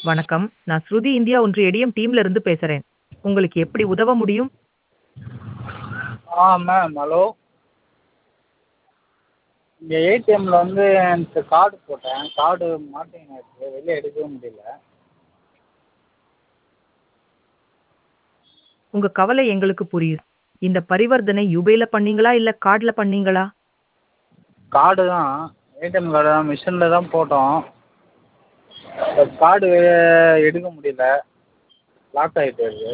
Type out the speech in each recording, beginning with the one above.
வணக்கம் நான் ஸ்ருதி இந்தியா ஒன்று ஏடிஎம் டீம்ல இருந்து பேசுறேன் உங்களுக்கு எப்படி உதவ முடியும் ஆ மேம் ஹலோ இங்கே ஏடிஎம்மில் வந்து எனக்கு கார்டு போட்டேன் கார்டு மாட்டின்னு இருக்கு வெளியே எடுக்கவே முடியல உங்க கவலை எங்களுக்கு புரியுது இந்த பரிவர்த்தனை யுபேல பண்ணீங்களா இல்ல கார்டுல பண்ணீங்களா கார்டு தான் ஏடிஎம் கார்டு தான் மிஷினில் தான் போட்டோம் கார்டு எடுக்க முடியல லாக் ஆகிட்டு இருக்கு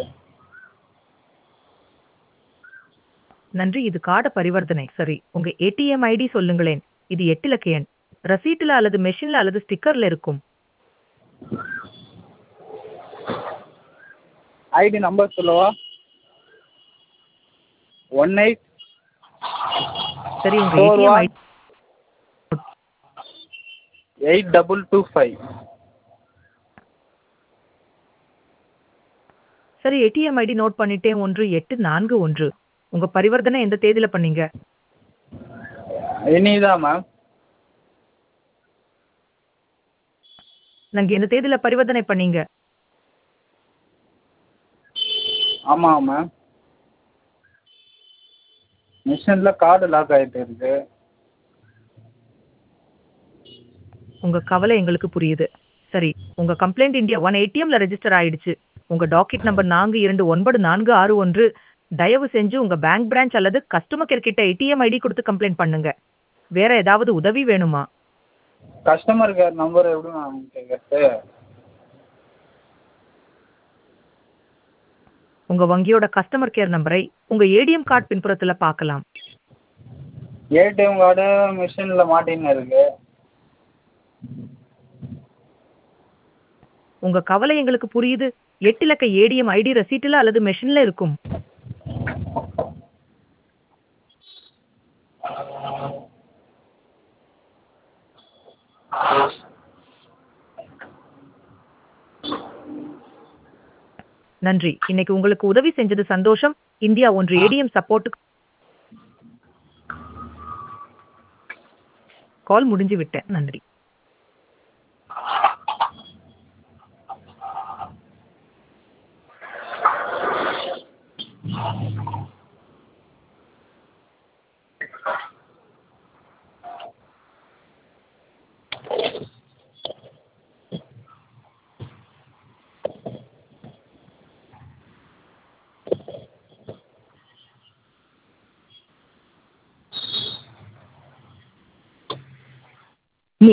நன்றி இது கார்டு பரிவர்த்தனை சரி உங்க ஏடிஎம் ஐடி சொல்லுங்களேன் இது எட்டு இலக்க எண் ரசீட்டுல அல்லது மெஷின்ல அல்லது ஸ்டிக்கர்ல இருக்கும் ஐடி நம்பர் சொல்லவா ஒன் எயிட் சரி உங்க Four ATM one. ID eight double two five சரி ஏடிஎம் ஐடி நோட் பண்ணிட்டேன் ஒன்று எட்டு நான்கு ஒன்று உங்க பரிவர்த்தனை எந்த தேதியில பண்ணீங்க இனிதான் மேம் நாங்க எந்த தேதியில பரிவர்த்தனை பண்ணீங்க ஆமாம் மேம் மிஷினில் கார்டு லாக் ஆகிட்டு இருக்கு உங்க கவலை எங்களுக்கு புரியுது சரி உங்க கம்ப்ளைண்ட் இந்தியா ஒன் ஏடிஎம்ல ரெஜிஸ்டர் ஆயிடுச்சு உங்க டாக்கெட் நம்பர் நான்கு இரண்டு ஒன்பது நான்கு ஆறு ஒன்று தயவு செஞ்சு உங்க பேங்க் பிரான்ச் அல்லது கஸ்டமர் கேர் கிட்ட ஏடிஎம் ஐடி கொடுத்து கம்ப்ளைண்ட் பண்ணுங்க வேற ஏதாவது உதவி வேணுமா கஸ்டமர் கேர் நம்பர் எப்படி மேம் கேட்கறது உங்க வங்கியோட கஸ்டமர் கேர் நம்பரை உங்க ஏடிஎம் கார்டு பின்புறத்துல பார்க்கலாம் ஏடிஎம் கார்டு மிஷினில் மாட்டின்னு இருக்கு உங்க கவலை எங்களுக்கு புரியுது எட்டு இலக்க ஏடிஎம் ஐடி ரசீட்டுல அல்லது மெஷின்ல இருக்கும் நன்றி இன்னைக்கு உங்களுக்கு உதவி செஞ்சது சந்தோஷம் இந்தியா ஒன்று ஏடிஎம் சப்போர்ட் கால் முடிஞ்சு விட்டேன் நன்றி